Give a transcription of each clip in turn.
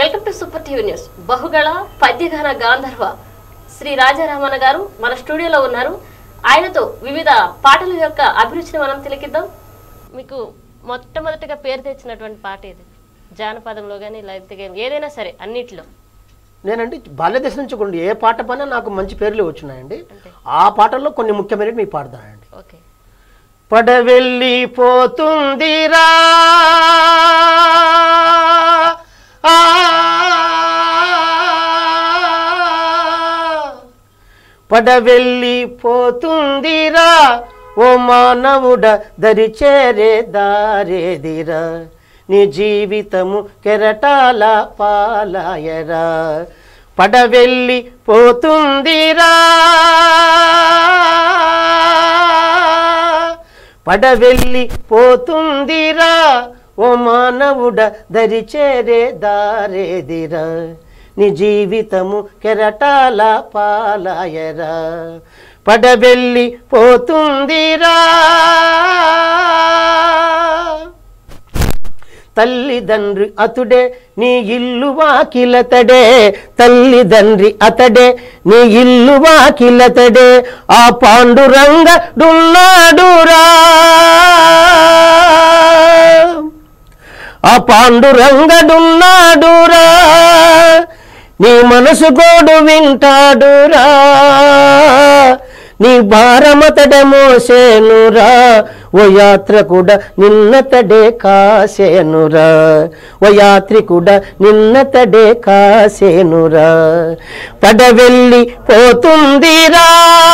Welcome to Super TV news బహుగళ పద్యగాన గాంధర్వ శ్రీ రాజారామన్న గారు మన స్టూడియోలో ఉన్నారు ఆయనతో వివిధ పాటల యొక్క అభిరుచిని మనం తిలకిద్దాం మీకు మొట్టమొదటిగా పేరు తెచ్చినటువంటి పాట ఇది జానపదంలో కానీ లేకపోతే గానీ ఏదైనా సరే అన్నిట్లో నేనండి బాల్యదశ నుంచి కొన్ని ఏ పాట పైన నాకు మంచి పేర్లు వచ్చినాయండి అంటే ఆ పాటల్లో కొన్ని ముఖ్యమైనవి మీకు పాడతానండి ఓకే పడవెళ్ళిపోతుందిరా ఆ. పడవెళ్ళిపోతుందిరా ఓ మానవుడ దరి చేరే దారేదిరా నీ జీవితము కెరటాల పాలాయరా పడవెళ్ళి పోతుందిరా పడవెళ్ళి పోతుందిరా ఓ మానవుడ దరి చేరే దారేదిరా నీ జీవితము కెరటాల పాలాయరా పడవెళ్ళి పోతుందిరా తల్లిదండ్రి అతుడే నీ ఇల్లు వాకిలతడే తల్లిదండ్రి అతడే నీ ఇల్లు వాకిలతడే ఆ పాండురంగ డున్నాడురా ఆ పాండురంగడున్నాడురా నీ మనసు గోడు వింటాడురా నీ భారమతడ మోసేనురా ఓ యాత్రకుడ నిన్నతడే కాసేనురా ఓ యాత్రికుడ నిన్నతడే కాసేనురా పడవెళ్ళి పోతుందిరా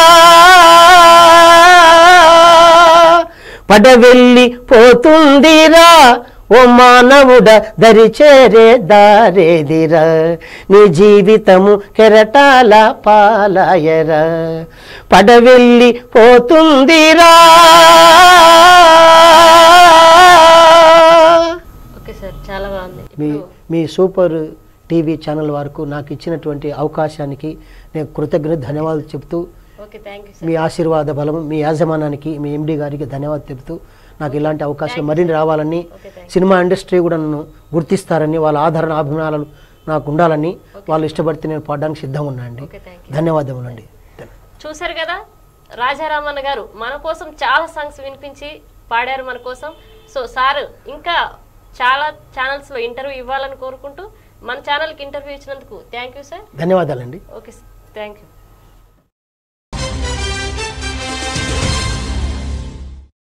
పడవెళ్ళి పోతుందిరా ఓ మానవుడ దరి చేరే దారేదిరా నీ జీవితము కెరటాల పాలాయరా పడవెళ్ళి పోతుందిరా ఓకే సార్ చాలా బాగుంది మీ ఇప్పుడు మీ సూపర్ టీవీ ఛానల్ వరకు నాకు ఇచ్చినటువంటి అవకాశానికి నేను కృతజ్ఞత ధన్యవాదాలు చెప్తూ ఓకే థ్యాంక్ యూ మీ ఆశీర్వాద బలం మీ యాజమానానికి మీ ఎండి గారికి ధన్యవాదాలు చెప్తూ నాకు ఇలాంటి అవకాశాలు మరిన్ని రావాలని ఓకే థ్యాంక్ సినిమా ఇండస్ట్రీ కూడా నన్ను గుర్తిస్తారని వాళ్ళ ఆదరణ అభిమానాలు నాకు ఉండాలని వాళ్ళు ఇష్టపడితే నేను పాడడానికి సిద్ధంగా ఉన్నా అండి ఓకే థ్యాంక్ యూ ధన్యవాదములండి చూశారు కదా రాజారామన్న గారు మన కోసం చాలా సాంగ్స్ వినిపించి పాడారు మన కోసం సో సార్ ఇంకా చాలా ఛానల్స్ లో ఇంటర్వ్యూ ఇవ్వాలని కోరుకుంటూ మన ఛానల్కి ఇంటర్వ్యూ ఇచ్చినందుకు థ్యాంక్ యూ సార్ ధన్యవాదాలండి ఓకే థ్యాంక్ యూ